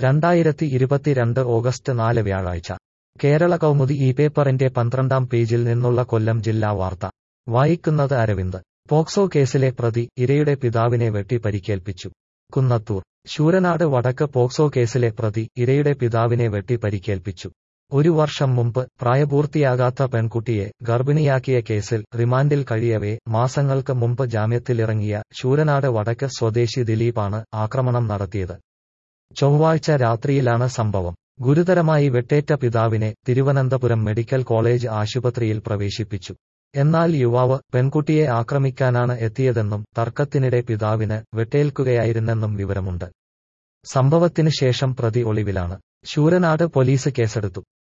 രണ്ടായിരത്തി ഇരുപത്തിരണ്ട് ഓഗസ്റ്റ് നാല് വ്യാഴാഴ്ച കേരള കൗമുദി ഈ പേപ്പറിന്റെ പന്ത്രണ്ടാം പേജിൽ നിന്നുള്ള കൊല്ലം ജില്ലാ വാർത്ത വായിക്കുന്നത് അരവിന്ദ് പോക്സോ കേസിലെ പ്രതി ഇരയുടെ പിതാവിനെ വെട്ടി പരിക്കേൽപ്പിച്ചു കുന്നത്തൂർ ശൂരനാട് വടക്ക് പോക്സോ കേസിലെ പ്രതി ഇരയുടെ പിതാവിനെ വെട്ടി പരിക്കേൽപ്പിച്ചു ഒരു വർഷം മുമ്പ് പ്രായപൂർത്തിയാകാത്ത പെൺകുട്ടിയെ ഗർഭിണിയാക്കിയ കേസിൽ റിമാൻഡിൽ കഴിയവേ മാസങ്ങൾക്ക് മുമ്പ് ജാമ്യത്തിലിറങ്ങിയ ശൂരനാട് വടക്ക് സ്വദേശി ദിലീപാണ് ആക്രമണം നടത്തിയത് ചൊവ്വാഴ്ച രാത്രിയിലാണ് സംഭവം ഗുരുതരമായി വെട്ടേറ്റ പിതാവിനെ തിരുവനന്തപുരം മെഡിക്കൽ കോളേജ് ആശുപത്രിയിൽ പ്രവേശിപ്പിച്ചു എന്നാൽ യുവാവ് പെൺകുട്ടിയെ ആക്രമിക്കാനാണ് എത്തിയതെന്നും തർക്കത്തിനിടെ പിതാവിന് വെട്ടേൽക്കുകയായിരുന്നെന്നും വിവരമുണ്ട് സംഭവത്തിന് ശേഷം പ്രതി ഒളിവിലാണ് ശൂരനാട് പോലീസ് കേസെടുത്തു